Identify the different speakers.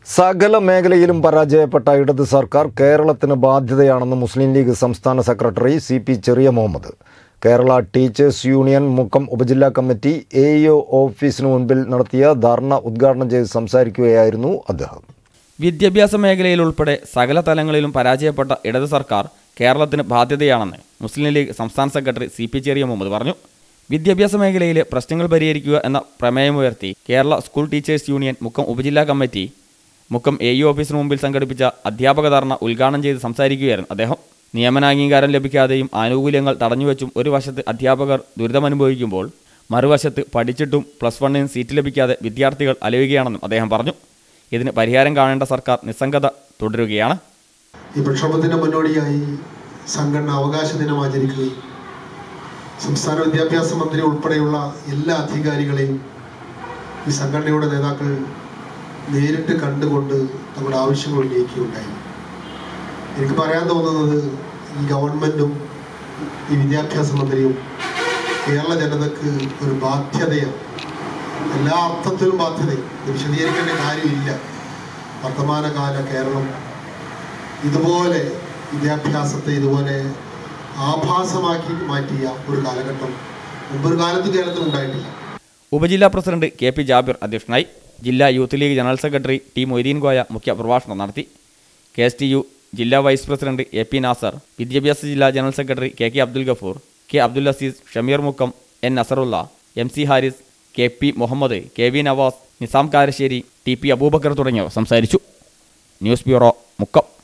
Speaker 1: സകല മേഖലയിലും പരാജയപ്പെട്ട ഇടത് സർക്കാർ കേരളത്തിന് ബാധ്യതയാണെന്ന് മുസ്ലിം ലീഗ് സംസ്ഥാന secretary C P Cheriya Muhammad Kerala teachers union Mukkam ഉപജില്ലാ കമ്മിറ്റി എ ഇഒ ഓഫീസിന് മുൻപിൽ നടത്തിയ ധർണ ഉദ്ഘാടനം ചെയ്ത് സംസാരിക്കുകയായിരുന്നു അദ്ദേഹം
Speaker 2: വിദ്യാഭ്യാസ മേഖലയിൽ ഉൾപ്പെടെ സകല തലങ്ങളിലും പരാജയപ്പെട്ട ഇടത് സർക്കാർ കേരളത്തിന് ബാധ്യതയാണെന്ന് മുസ്ലിം ലീഗ് സംസ്ഥാന secretary C P Cheriya Muhammad പറഞ്ഞു വിദ്യാഭ്യാസ മേഖലയിലെ പ്രശ്നങ്ങൾ പരിഹരിക്കുക എന്ന പ്രമേയമുയർത്തി Kerala school teachers union Mukkam ഉപജില്ലാ കമ്മിറ്റി മുക്കം എ യു ഓഫീസിന് മുമ്പിൽ സംഘടിപ്പിച്ച അധ്യാപക ധർണ ഉദ്ഘാടനം ചെയ്ത് സംസാരിക്കുകയായിരുന്നു അദ്ദേഹം നിയമനാംഗീകാരം ലഭിക്കാതെയും ആനുകൂല്യങ്ങൾ തടഞ്ഞുവെച്ചും ഒരു വശത്ത് അധ്യാപകർ ദുരിതമനുഭവിക്കുമ്പോൾ മറുവശത്ത് പഠിച്ചിട്ടും പ്ലസ് വണ്ണിന് സീറ്റ് ലഭിക്കാതെ വിദ്യാർത്ഥികൾ അലയുകയാണെന്നും അദ്ദേഹം പറഞ്ഞു ഇതിന് പരിഹാരം കാണേണ്ട സർക്കാർ നിസ്സംഗത തുടരുകയാണ്
Speaker 3: ഈ പ്രക്ഷോഭത്തിന് മുന്നോടിയായി സംഘടന അവകാശ ദിനം ആചരിക്കുകയും സംസ്ഥാന വിദ്യാഭ്യാസ മന്ത്രി ഉൾപ്പെടെയുള്ള എല്ലാ അധികാരികളെയും ഈ സംഘടനയുടെ നേതാക്കൾ നേരിട്ട് കണ്ടുകൊണ്ട് തങ്ങളുടെ ആവശ്യങ്ങൾ ഉന്നയിക്കുകയുണ്ടായി എനിക്ക് പറയാൻ തോന്നുന്നത് ഈ ഗവൺമെൻറ്റും ഈ വിദ്യാഭ്യാസ മന്ത്രിയും കേരള ജനതയ്ക്ക് ഒരു ബാധ്യതയാണ് എല്ലാ അർത്ഥത്തിലും ബാധ്യതയും ഇത് വിശദീകരിക്കേണ്ട കാര്യമില്ല വർത്തമാനകാല കേരളം ഇതുപോലെ വിദ്യാഭ്യാസത്തെ ഇതുപോലെ ആഭാസമാക്കി മാറ്റിയ ഒരു കാലഘട്ടം മുമ്പൊരു കാലത്ത് കേരളത്തിൽ ഉണ്ടായിട്ടില്ല
Speaker 2: ഉപജില്ലാ പ്രസിഡന്റ് കെ പി ജാബിർ അധ്യക്ഷനായി ജില്ലാ youth League general secretary T Moideen Koya മുഖ്യ പ്രഭാഷണം നടത്തി കെ എസ് ടി യു ജില്ലാ vice president A P Nasar വിദ്യാഭ്യാസ ജില്ലാ general secretary K K Abdul Gafoor K Abdul Azeez Shameer Mukkam N Nasarulla M C Haris K P Muhammad K V Navas Nizam Karassery T P Abubakar തുടങ്ങിയവർ സംസാരിച്ചു ന്യൂസ് ബ്യൂറോ മുക്കം